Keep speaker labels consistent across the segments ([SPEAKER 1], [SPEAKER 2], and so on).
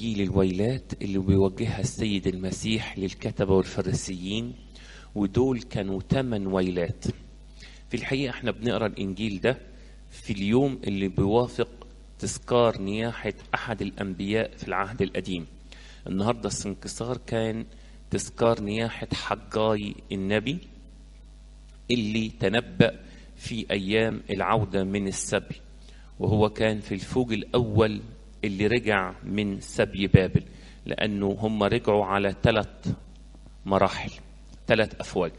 [SPEAKER 1] إنجيل الويلات اللي بيوجهها السيد المسيح للكتبة والفريسيين ودول كانوا ثمان ويلات في الحقيقة احنا بنقرأ الإنجيل ده في اليوم اللي بيوافق تذكار نياحة أحد الأنبياء في العهد القديم النهاردة السنكسار كان تذكار نياحة حجاي النبي اللي تنبأ في أيام العودة من السبي وهو كان في الفوج الأول اللي رجع من سبي بابل لأنه هم رجعوا على ثلاث مراحل ثلاث أفواج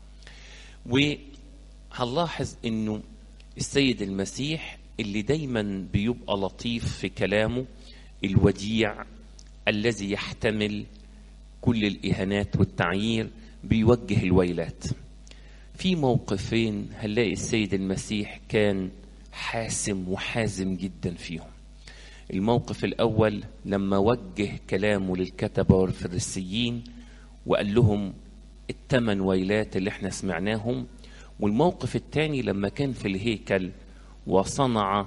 [SPEAKER 1] وهنلاحظ أنه السيد المسيح اللي دايما بيبقى لطيف في كلامه الوديع الذي يحتمل كل الإهانات والتعيير بيوجه الويلات في موقفين هنلاقي السيد المسيح كان حاسم وحازم جدا فيهم الموقف الأول لما وجه كلامه للكتبة والفريسيين وقال لهم الثمان ويلات اللي احنا سمعناهم والموقف الثاني لما كان في الهيكل وصنع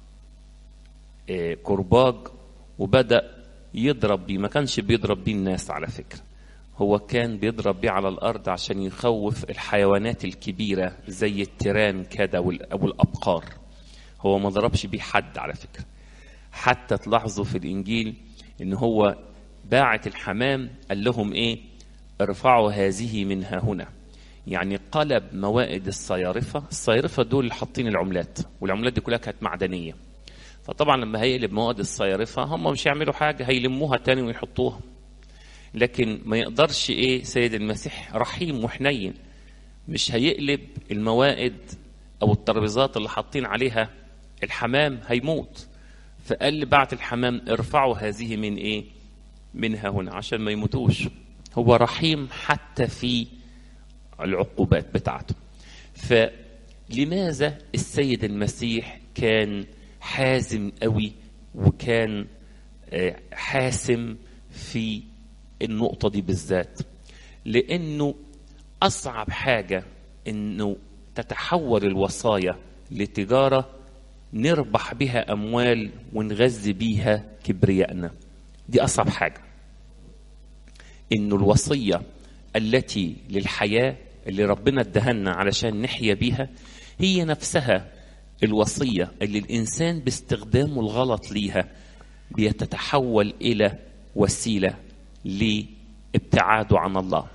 [SPEAKER 1] كرباج وبدأ يضرب بيه ما كانش بيضرب بيه الناس على فكرة هو كان بيضرب بيه على الأرض عشان يخوف الحيوانات الكبيرة زي التيران كده والأبقار هو ما ضربش بيه حد على فكرة حتى تلاحظوا في الإنجيل إن هو باعت الحمام قال لهم إيه ارفعوا هذه من ها هنا يعني قلب موائد الصيارفة الصيارفة دول اللي حاطين العملات والعملات دي كلها كانت معدنية فطبعا لما هيقلب مواد الصيارفة هم مش هيعملوا حاجة هيلموها تاني ويحطوها لكن ما يقدرش ايه سيد المسيح رحيم وحنين مش هيقلب الموائد او الترابيزات اللي حاطين عليها الحمام هيموت فقال بعت الحمام ارفعوا هذه من ايه منها هنا عشان ما يموتوش هو رحيم حتى في العقوبات بتاعته فلماذا السيد المسيح كان حازم قوي وكان حاسم في النقطة دي بالذات لأنه أصعب حاجة أنه تتحول الوصايا لتجارة نربح بها أموال ونغذي بيها كبريائنا دي أصعب حاجة إنه الوصية التي للحياة اللي ربنا ادهنا علشان نحيا بيها هي نفسها الوصية اللي الإنسان باستخدامه الغلط ليها بيتتحول إلى وسيلة لابتعاده عن الله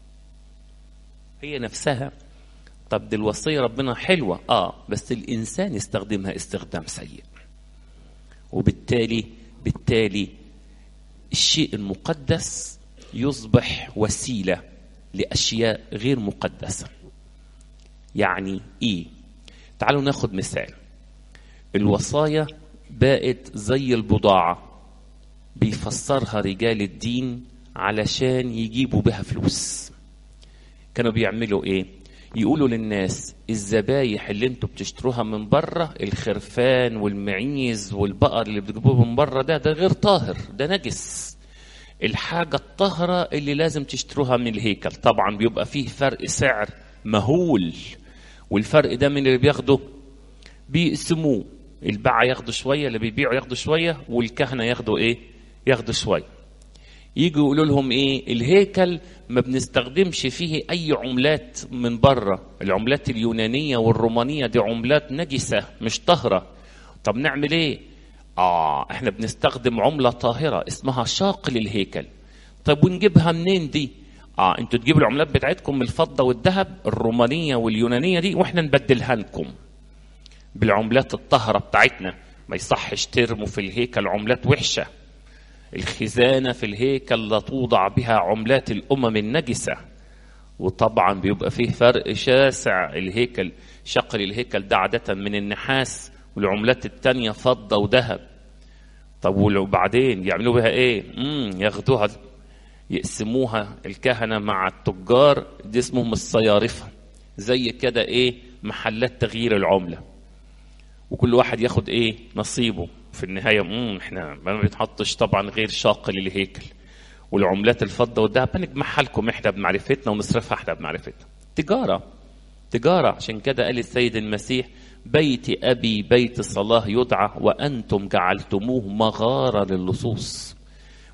[SPEAKER 1] هي نفسها طب دي الوصية ربنا حلوة آه بس الإنسان يستخدمها استخدام سيء وبالتالي بالتالي الشيء المقدس يصبح وسيلة لأشياء غير مقدسة يعني إيه تعالوا ناخد مثال الوصايا بقت زي البضاعة بيفسرها رجال الدين علشان يجيبوا بها فلوس كانوا بيعملوا ايه يقولوا للناس الذبايح اللي انتوا بتشتروها من بره الخرفان والمعيز والبقر اللي بتجيبوه من بره ده ده غير طاهر ده نجس الحاجة الطاهرة اللي لازم تشتروها من الهيكل طبعا بيبقى فيه فرق سعر مهول والفرق ده من اللي بياخده بيقسموه الباعة ياخدوا شوية اللي بيبيعوا ياخدوا شوية والكهنة ياخدوا ايه ياخدوا شوية يجوا يقولوا لهم ايه الهيكل ما بنستخدمش فيه اي عملات من بره العملات اليونانية والرومانية دي عملات نجسة مش طاهرة طب نعمل ايه اه احنا بنستخدم عملة طاهرة اسمها شاقل الهيكل طب ونجيبها منين دي اه انتوا تجيبوا العملات بتاعتكم من الفضة والذهب الرومانية واليونانية دي واحنا نبدلها لكم بالعملات الطاهرة بتاعتنا ما يصحش ترموا في الهيكل عملات وحشة الخزانة في الهيكل لا توضع بها عملات الأمم النجسة وطبعا بيبقى فيه فرق شاسع الهيكل شقل الهيكل ده عادة من النحاس والعملات التانية فضة وذهب طب وبعدين يعملوا بها ايه امم ياخدوها يقسموها الكهنة مع التجار دي اسمهم الصيارفة زي كده ايه محلات تغيير العملة وكل واحد ياخد ايه نصيبه في النهاية امم احنا ما بيتحطش طبعا غير شاق للهيكل والعملات الفضة والذهب هنجمعها لكم احنا بمعرفتنا ونصرفها احنا بمعرفتنا تجارة تجارة عشان كده قال السيد المسيح بيت أبي بيت صلاة يدعى وأنتم جعلتموه مغارة للصوص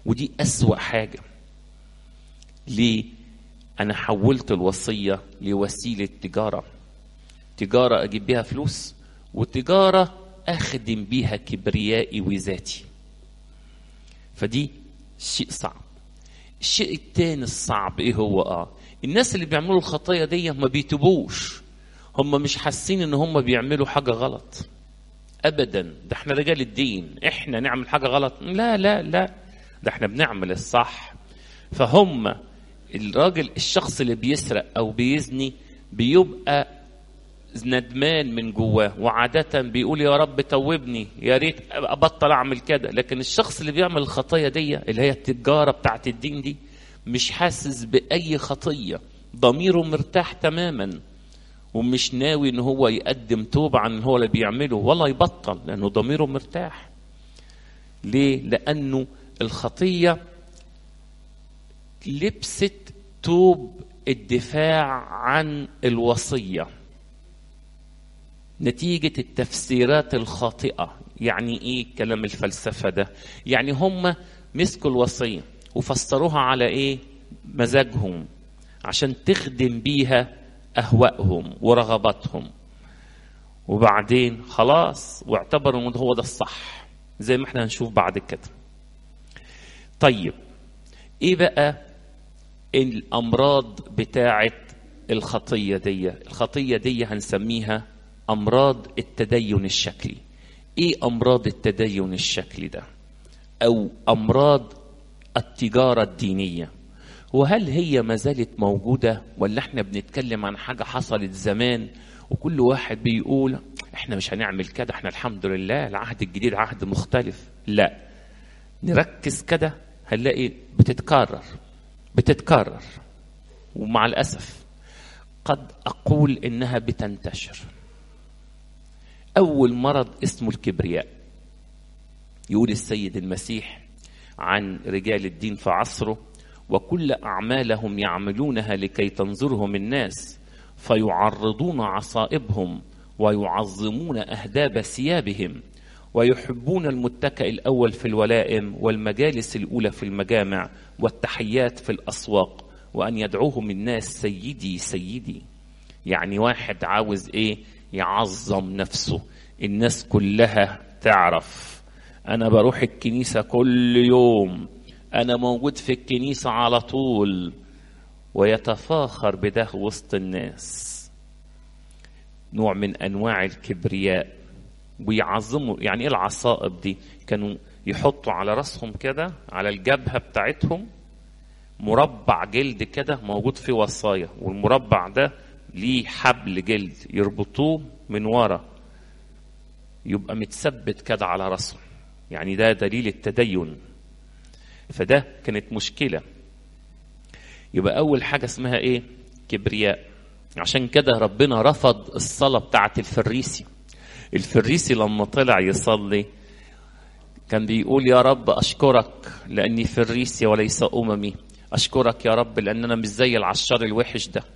[SPEAKER 1] ودي أسوأ حاجة ليه أنا حولت الوصية لوسيلة تجارة تجارة أجيب بيها فلوس وتجارة أخدم بيها كبريائي وذاتي فدي شيء صعب الشيء التاني الصعب ايه هو اه الناس اللي بيعملوا الخطايا دي ما بيتوبوش هم مش حاسين ان هم بيعملوا حاجه غلط ابدا ده احنا رجال الدين احنا نعمل حاجه غلط لا لا لا ده احنا بنعمل الصح فهم الراجل الشخص اللي بيسرق او بيزني بيبقى ندمان من جواه وعادة بيقول يا رب توبني يا ريت ابطل اعمل كده لكن الشخص اللي بيعمل الخطايا دي اللي هي التجارة بتاعت الدين دي مش حاسس بأي خطية ضميره مرتاح تماما ومش ناوي ان هو يقدم توبة عن هو اللي بيعمله ولا يبطل لانه ضميره مرتاح ليه لانه الخطية لبست توب الدفاع عن الوصيه نتيجة التفسيرات الخاطئة يعني ايه كلام الفلسفة ده يعني هم مسكوا الوصية وفسروها على ايه مزاجهم عشان تخدم بيها اهوائهم ورغباتهم وبعدين خلاص واعتبروا ان هو ده الصح زي ما احنا هنشوف بعد كده طيب ايه بقى الامراض بتاعه الخطيه دي الخطيه دي هنسميها امراض التدين الشكلي ايه امراض التدين الشكلي ده او امراض التجاره الدينيه وهل هي ما زالت موجوده ولا احنا بنتكلم عن حاجه حصلت زمان وكل واحد بيقول احنا مش هنعمل كده احنا الحمد لله العهد الجديد عهد مختلف لا نركز كده هنلاقي بتتكرر بتتكرر ومع الاسف قد اقول انها بتنتشر أول مرض اسمه الكبرياء يقول السيد المسيح عن رجال الدين في عصره وكل أعمالهم يعملونها لكي تنظرهم الناس فيعرضون عصائبهم ويعظمون أهداب ثيابهم ويحبون المتكئ الأول في الولائم والمجالس الأولى في المجامع والتحيات في الأسواق وأن يدعوهم الناس سيدي سيدي يعني واحد عاوز إيه يعظم نفسه الناس كلها تعرف انا بروح الكنيسه كل يوم انا موجود في الكنيسه على طول ويتفاخر بده وسط الناس نوع من انواع الكبرياء ويعظموا يعني ايه العصائب دي كانوا يحطوا على راسهم كده على الجبهه بتاعتهم مربع جلد كده موجود فيه وصايه والمربع ده ليه حبل جلد يربطوه من ورا يبقى متثبت كده على راسه يعني ده دليل التدين فده كانت مشكلة يبقى أول حاجة اسمها إيه كبرياء عشان كده ربنا رفض الصلاة بتاعة الفريسي الفريسي لما طلع يصلي كان بيقول يا رب أشكرك لأني فريسي وليس أممي أشكرك يا رب لأن أنا مش زي العشار الوحش ده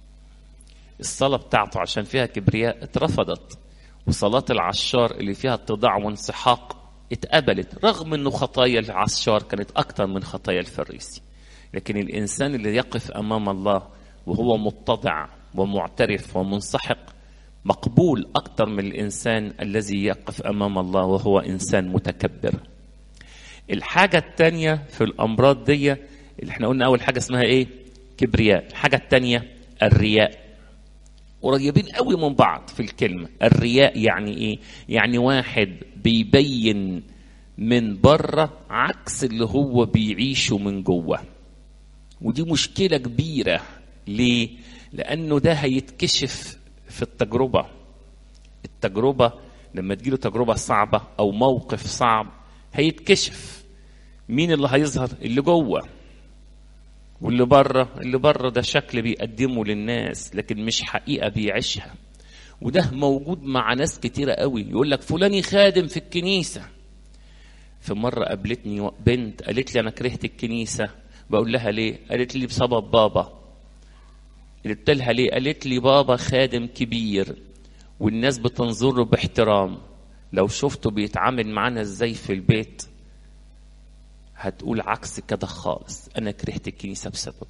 [SPEAKER 1] الصلاة بتاعته عشان فيها كبرياء اترفضت وصلاة العشار اللي فيها اتضاع وانسحاق اتقبلت رغم انه خطايا العشار كانت اكتر من خطايا الفريسي لكن الانسان اللي يقف امام الله وهو متضع ومعترف ومنسحق مقبول اكتر من الانسان الذي يقف امام الله وهو انسان متكبر الحاجة التانية في الأمراض دي اللي احنا قلنا أول حاجة اسمها إيه؟ كبرياء، الحاجة التانية الرياء. قريبين قوي من بعض في الكلمة، الرياء يعني إيه؟ يعني واحد بيبين من بره عكس اللي هو بيعيشه من جوه. ودي مشكلة كبيرة، ليه؟ لأنه ده هيتكشف في التجربة. التجربة لما تجيله تجربة صعبة أو موقف صعب هيتكشف مين اللي هيظهر اللي جوه واللي بره اللي بره ده شكل بيقدمه للناس لكن مش حقيقه بيعيشها وده موجود مع ناس كتيرة قوي يقول لك فلاني خادم في الكنيسة في مرة قابلتني بنت قالت لي أنا كرهت الكنيسة بقول لها ليه قالت لي بسبب بابا قلت لها ليه قالت لي بابا خادم كبير والناس بتنظره باحترام لو شفته بيتعامل معانا ازاي في البيت هتقول عكس كده خالص انا كرهت الكنيسه بسببه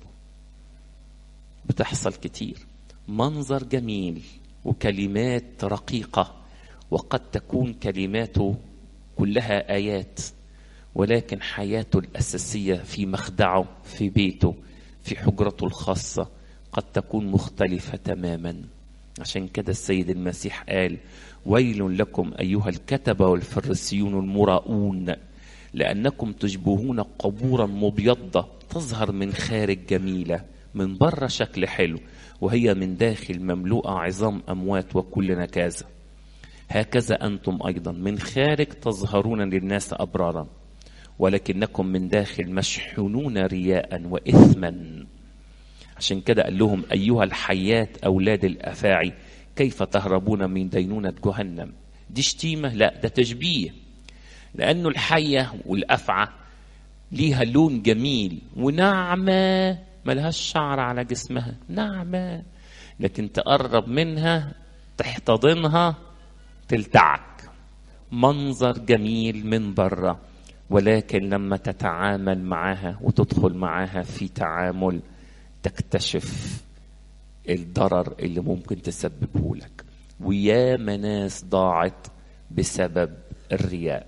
[SPEAKER 1] بتحصل كتير منظر جميل وكلمات رقيقه وقد تكون كلماته كلها ايات ولكن حياته الاساسيه في مخدعه في بيته في حجرته الخاصه قد تكون مختلفه تماما عشان كده السيد المسيح قال ويل لكم ايها الكتبه والفريسيون المراؤون لانكم تشبهون قبورا مبيضه تظهر من خارج جميله من بره شكل حلو وهي من داخل مملوءه عظام اموات وكل نكازه هكذا انتم ايضا من خارج تظهرون للناس ابرارا ولكنكم من داخل مشحونون رياء واثما عشان كده قال لهم ايها الحيات اولاد الافاعي كيف تهربون من دينونه جهنم دي شتيمه لا ده تشبيه لانه الحيه والافعى ليها لون جميل وناعمه ملهاش شعر على جسمها ناعمه لكن تقرب منها تحتضنها تلتعك منظر جميل من بره ولكن لما تتعامل معها وتدخل معها في تعامل تكتشف الضرر اللي ممكن تسببه لك ويا ناس ضاعت بسبب الرياء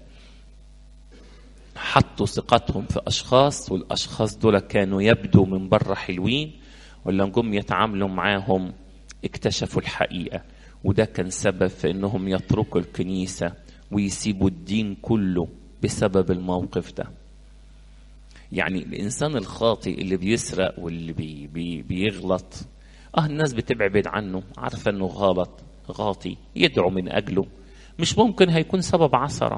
[SPEAKER 1] حطوا ثقتهم في اشخاص والاشخاص دول كانوا يبدو من بره حلوين ولما جم يتعاملوا معاهم اكتشفوا الحقيقه وده كان سبب في انهم يتركوا الكنيسه ويسيبوا الدين كله بسبب الموقف ده يعني الانسان الخاطئ اللي بيسرق واللي بي بي بيغلط اه الناس بتبعد عنه عارفه انه غلط غاطي يدعو من اجله مش ممكن هيكون سبب عثره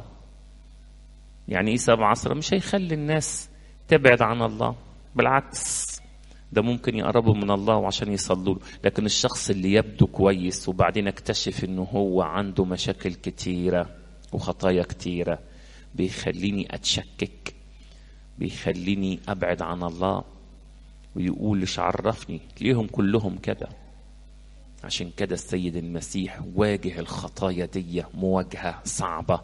[SPEAKER 1] يعني ايه سبب عثره مش هيخلي الناس تبعد عن الله بالعكس ده ممكن يقربوا من الله وعشان يصلوا له لكن الشخص اللي يبدو كويس وبعدين اكتشف انه هو عنده مشاكل كتيره وخطايا كتيره بيخليني اتشكك بيخليني ابعد عن الله ويقول ايش عرفني ليهم كلهم كده عشان كده السيد المسيح واجه الخطايا دي مواجهه صعبه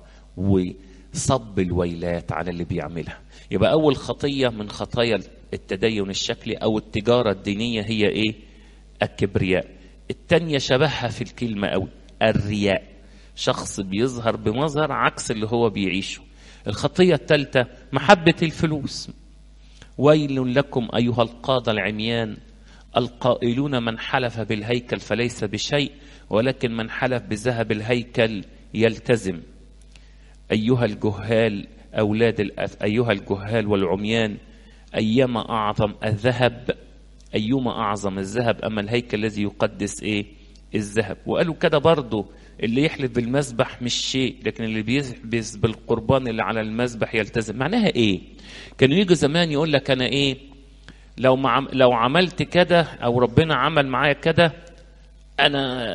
[SPEAKER 1] وصب الويلات على اللي بيعملها يبقى اول خطيه من خطايا التدين الشكلي او التجاره الدينيه هي ايه الكبرياء التانية شبهها في الكلمه قوي الرياء شخص بيظهر بمظهر عكس اللي هو بيعيشه الخطية الثالثة محبة الفلوس ويل لكم أيها القادة العميان القائلون من حلف بالهيكل فليس بشيء ولكن من حلف بذهب الهيكل يلتزم أيها الجهال أولاد الأث... أيها الجهال والعميان أيما أعظم الذهب أيما أعظم الذهب أما الهيكل الذي يقدس إيه الذهب وقالوا كده برضه اللي يحلف بالمذبح مش شيء لكن اللي بيحبس بالقربان اللي على المذبح يلتزم معناها ايه كانوا يجوا زمان يقول لك انا ايه لو مع لو عملت كده او ربنا عمل معايا كده انا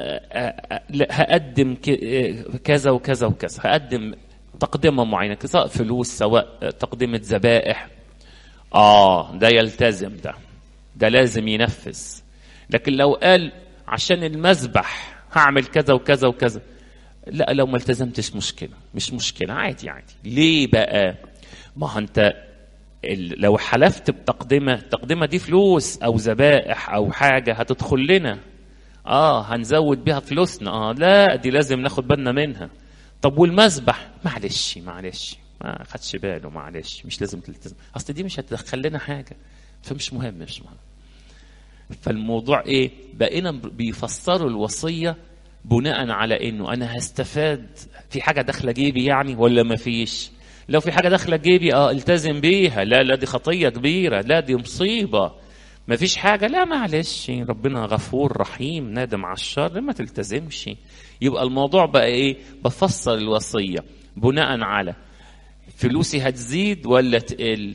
[SPEAKER 1] هقدم كذا وكذا وكذا هقدم تقدمه معينه سواء فلوس سواء تقدمه ذبائح اه ده يلتزم ده ده لازم ينفذ لكن لو قال عشان المذبح هعمل كذا وكذا وكذا لا لو ما التزمتش مشكلة مش مشكلة عادي عادي ليه بقى ما انت لو حلفت بتقدمة التقدمة دي فلوس أو ذبائح أو حاجة هتدخل لنا اه هنزود بيها فلوسنا اه لا دي لازم ناخد بالنا منها طب والمذبح معلش معلش ما خدش باله معلش مش لازم تلتزم اصل دي مش هتدخل لنا حاجه فمش مهم مش مهم فالموضوع ايه بقينا بيفسروا الوصيه بناء على انه انا هستفاد في حاجه داخله جيبي يعني ولا ما فيش لو في حاجه داخله جيبي اه التزم بيها لا لا دي خطيه كبيره لا دي مصيبه ما فيش حاجه لا معلش ربنا غفور رحيم نادم على الشر ما تلتزمش يبقى الموضوع بقى ايه بفسر الوصيه بناء على فلوسي هتزيد ولا تقل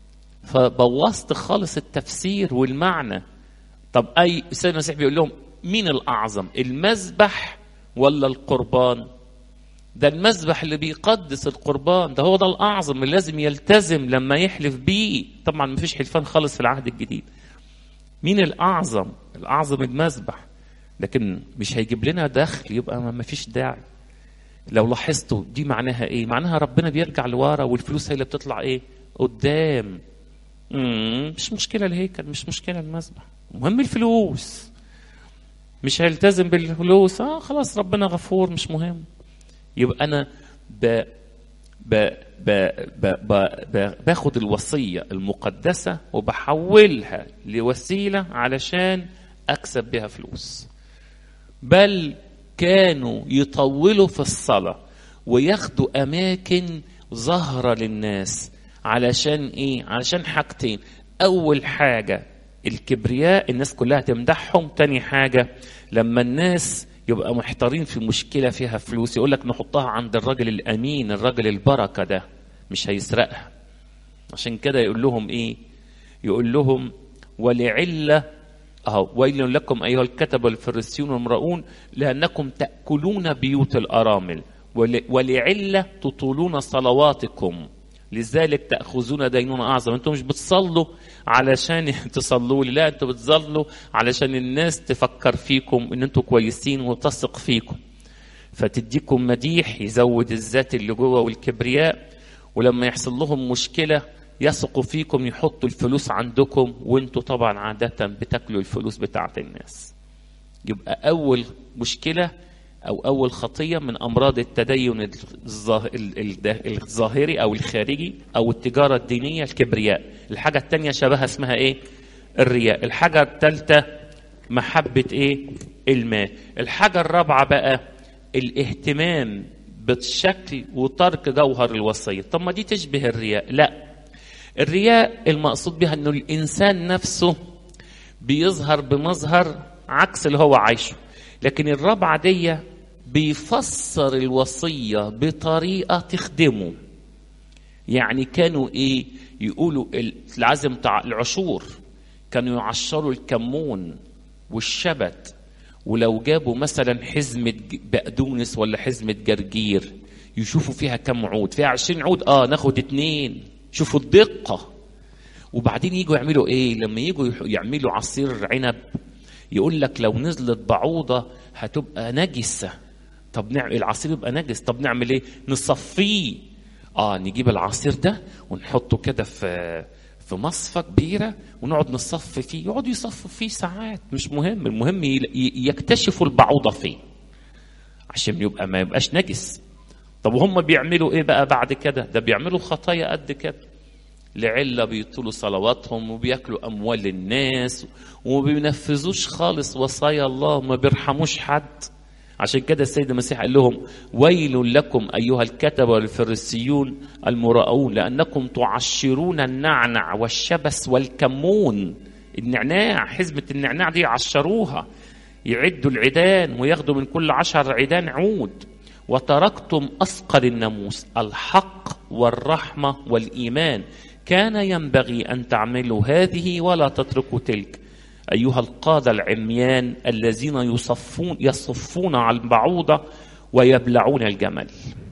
[SPEAKER 1] فبوظت خالص التفسير والمعنى طب اي السيد المسيح بيقول لهم مين الاعظم المذبح ولا القربان ده المذبح اللي بيقدس القربان ده هو ده الاعظم اللي لازم يلتزم لما يحلف بيه طبعا ما فيش حلفان خالص في العهد الجديد مين الاعظم الاعظم المذبح لكن مش هيجيب لنا دخل يبقى ما فيش داعي لو لاحظتوا دي معناها ايه معناها ربنا بيرجع لورا والفلوس هي اللي بتطلع ايه قدام مم، مش مشكله الهيكل مش مشكله المسبح المهم الفلوس مش هيلتزم بالفلوس اه خلاص ربنا غفور مش مهم يبقى انا ب ب ب ب ب ب باخد الوصيه المقدسه وبحولها لوسيله علشان اكسب بها فلوس بل كانوا يطولوا في الصلاه وياخدوا اماكن ظاهره للناس علشان ايه علشان حاجتين اول حاجه الكبرياء الناس كلها تمدحهم تاني حاجه لما الناس يبقى محتارين في مشكله فيها فلوس يقول لك نحطها عند الراجل الامين الراجل البركه ده مش هيسرقها عشان كده يقول لهم ايه يقول لهم ولعله اهو ويل لكم ايها الكتب والفريسيون والمرؤون لانكم تاكلون بيوت الارامل ول- ولعله تطولون صلواتكم لذلك تاخذون دينون اعظم انتم مش بتصلوا علشان تصلوا لي لا انتم بتصلوا علشان الناس تفكر فيكم ان انتم كويسين وتثق فيكم فتديكم مديح يزود الذات اللي جوه والكبرياء ولما يحصل لهم مشكله يثقوا فيكم يحطوا الفلوس عندكم وانتوا طبعا عاده بتاكلوا الفلوس بتاعت الناس يبقى اول مشكله او اول خطيه من امراض التدين الظاه- ال- ال- الظاهري او الخارجي او التجاره الدينيه الكبرياء الحاجه الثانيه شبهها اسمها ايه الرياء الحاجه الثالثه محبه ايه المال الحاجه الرابعه بقى الاهتمام بالشكل وترك جوهر الوصيه طب ما دي تشبه الرياء لا الرياء المقصود بها انه الانسان نفسه بيظهر بمظهر عكس اللي هو عايشه لكن الرابعه دي بيفسر الوصيه بطريقه تخدمه يعني كانوا ايه يقولوا ال- العزم بتاع العشور كانوا يعشروا الكمون والشبت ولو جابوا مثلا حزمة ج- بقدونس ولا حزمة جرجير يشوفوا فيها كم عود فيها عشرين عود اه ناخد اتنين شوفوا الدقة وبعدين يجوا يعملوا ايه لما يجوا يح- يعملوا عصير عنب يقول لك لو نزلت بعوضة هتبقى نجسة طب نعمل العصير يبقى نجس طب نعمل ايه نصفيه اه نجيب العصير ده ونحطه كده في في مصفى كبيره ونقعد نصفي فيه يقعدوا يصفوا فيه ساعات مش مهم المهم ي- ي- يكتشفوا البعوضه فين عشان يبقى ما يبقاش نجس طب وهم بيعملوا ايه بقى بعد كده ده بيعملوا خطايا قد كده لعلة بيطولوا صلواتهم وبياكلوا أموال الناس وما بينفذوش خالص وصايا الله ما بيرحموش حد عشان كده السيد المسيح قال لهم ويل لكم أيها الكتبة والفريسيون المراؤون لأنكم تعشرون النعنع والشبس والكمون النعناع حزمة النعناع دي يعشروها يعدوا العيدان وياخدوا من كل عشر عيدان عود وتركتم أثقل الناموس الحق والرحمة والإيمان كان ينبغي أن تعملوا هذه ولا تتركوا تلك أيها القادة العميان الذين يصفون يصفون على البعوضة ويبلعون الجمل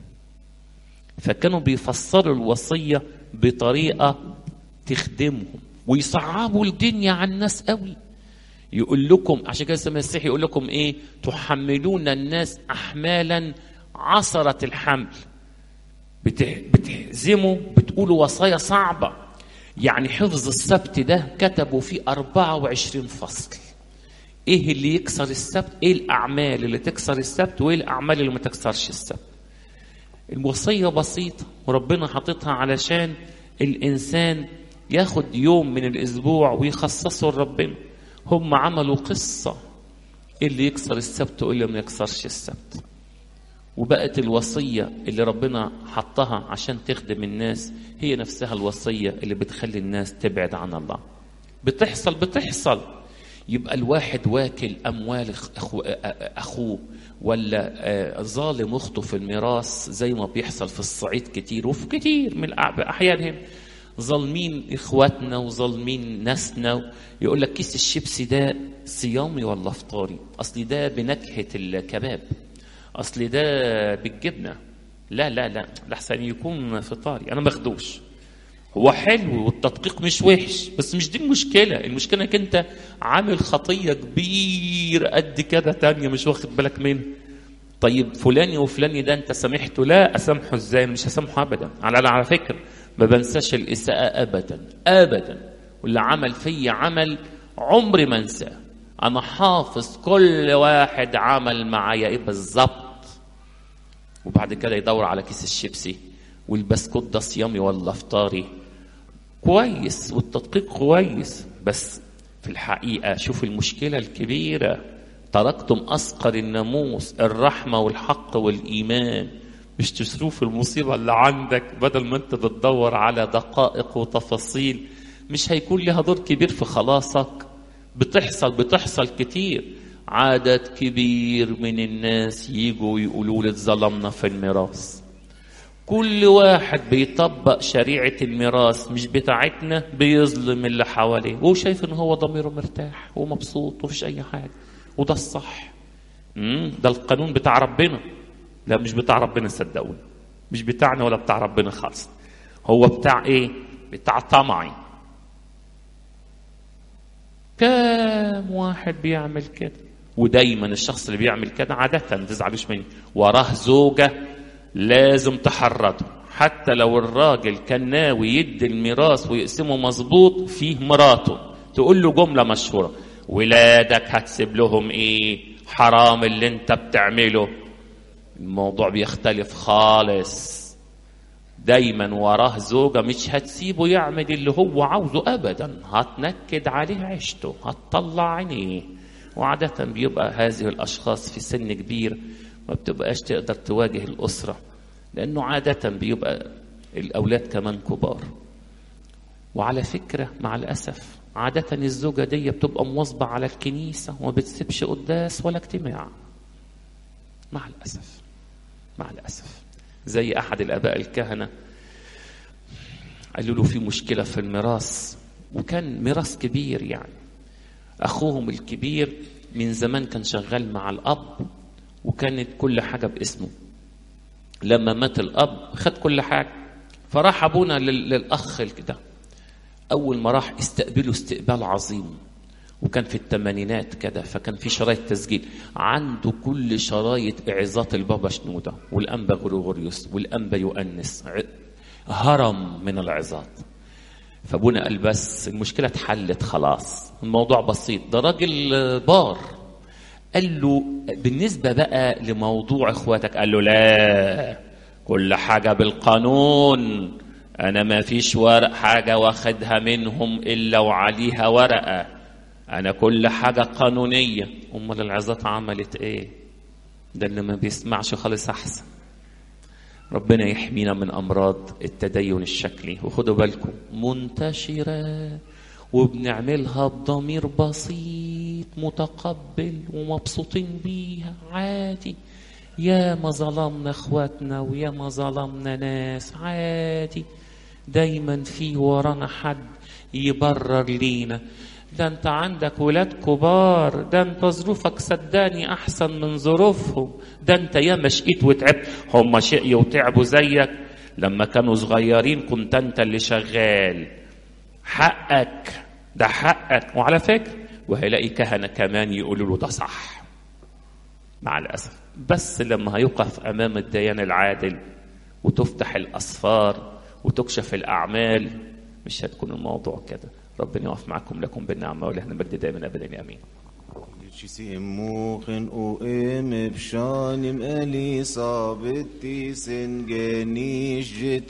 [SPEAKER 1] فكانوا بيفسروا الوصية بطريقة تخدمهم ويصعبوا الدنيا على الناس قوي يقول لكم عشان كده السيد المسيح يقول لكم ايه تحملون الناس احمالا عصرة الحمل بتح- بتحزموا بتقولوا وصايا صعبة يعني حفظ السبت ده كتبوا فيه 24 فصل ايه اللي يكسر السبت ايه الاعمال اللي تكسر السبت وايه الاعمال اللي ما تكسرش السبت الوصية بسيطة وربنا حاططها علشان الإنسان ياخد يوم من الأسبوع ويخصصه لربنا هم عملوا قصة إيه اللي يكسر السبت وإيه اللي ما يكسرش السبت وبقت الوصية اللي ربنا حطها عشان تخدم الناس هي نفسها الوصية اللي بتخلي الناس تبعد عن الله بتحصل بتحصل يبقى الواحد واكل أموال أخ- أخو أخوه ولا آه، ظالم أخته في الميراث زي ما بيحصل في الصعيد كتير وفي كتير من الأع- أحيانهم ظالمين إخواتنا وظالمين ناسنا يقول لك كيس الشيبسي ده صيامي ولا فطاري أصلي ده بنكهة الكباب اصل ده بالجبنه لا لا لا لحسن يكون فطاري انا ماخدوش هو حلو والتدقيق مش وحش بس مش دي المشكله المشكله انك انت عامل خطيه كبيره قد كده تانية مش واخد بالك منها طيب فلاني وفلاني ده انت سامحته لا اسامحه ازاي مش هسامحه ابدا على على فكره ما بنساش الإساءة أبدا أبدا واللي عمل فيا عمل عمري ما انساه أنا حافظ كل واحد عمل معايا إيه بالظبط وبعد كده يدور على كيس الشيبسي والبسكوت ده صيامي ولا فطاري كويس والتدقيق كويس بس في الحقيقة شوف المشكلة الكبيرة تركتم أثقل الناموس الرحمة والحق والإيمان مش تشوف المصيبة اللي عندك بدل ما انت بتدور على دقائق وتفاصيل مش هيكون لها دور كبير في خلاصك بتحصل بتحصل كتير عدد كبير من الناس يجوا يقولوا لي اتظلمنا في الميراث كل واحد بيطبق شريعة الميراث مش بتاعتنا بيظلم اللي حواليه وهو شايف ان هو ضميره مرتاح ومبسوط ومفيش اي حاجة وده الصح مم، ده القانون بتاع ربنا لا مش بتاع ربنا صدقوني مش بتاعنا ولا بتاع ربنا خالص هو بتاع ايه بتاع طمعي كام واحد بيعمل كده ودايما الشخص اللي بيعمل كده عادة ما تزعلوش مني وراه زوجة لازم تحرضه حتى لو الراجل كان ناوي يدي الميراث ويقسمه مظبوط فيه مراته تقول له جملة مشهورة ولادك هتسيب لهم ايه حرام اللي انت بتعمله الموضوع بيختلف خالص دايما وراه زوجة مش هتسيبه يعمل اللي هو عاوزه أبدا هتنكد عليه عيشته هتطلع عينيه وعادة بيبقى هذه الأشخاص في سن كبير ما بتبقاش تقدر تواجه الأسرة لأنه عادة بيبقى الأولاد كمان كبار وعلى فكرة مع الأسف عادة الزوجة دي بتبقى مواظبة على الكنيسة وما بتسيبش قداس ولا اجتماع مع الأسف مع الأسف زي أحد الآباء الكهنة قالوا له في مشكلة في الميراث وكان ميراث كبير يعني أخوهم الكبير من زمان كان شغال مع الأب وكانت كل حاجة باسمه لما مات الأب خد كل حاجة فراح أبونا لل- للأخ كده أول ما راح استقبله استقبال عظيم وكان في الثمانينات كده فكان في شرايط تسجيل عنده كل شرايط إعظات البابا شنودة والأنبا غريغوريوس والأنبا يؤنس ع- هرم من العظات فابونا قال بس المشكلة اتحلت خلاص الموضوع بسيط ده راجل آه، بار قال له بالنسبة بقى لموضوع اخواتك قال له لا كل حاجة بالقانون أنا ما فيش ورق حاجة واخدها منهم إلا وعليها ورقة أنا كل حاجة قانونية أمال العظات عملت إيه ده اللي ما بيسمعش خالص أحسن ربنا يحمينا من أمراض التدين الشكلي وخدوا بالكم منتشرة وبنعملها بضمير بسيط متقبل ومبسوطين بيها عادي يا ما ظلمنا اخواتنا ويا ما ظلمنا ناس عادي دايما في ورانا حد يبرر لينا ده انت عندك ولاد كبار ده انت ظروفك صدقني احسن من ظروفهم ده انت يا ما شقيت وتعبت هم شقيوا وتعبوا زيك لما كانوا صغيرين كنت انت اللي شغال حقك ده حقك وعلى فكرة وهيلاقي كهنة كمان يقولوا له ده صح مع الأسف بس لما هيقف أمام الديان العادل وتفتح الأسفار وتكشف الأعمال مش هتكون الموضوع كده ربنا يقف معكم لكم بالنعمة ولهنا مجد دائما أبدا آمين
[SPEAKER 2] Simuchen o em bshanim eli sabit tisen genish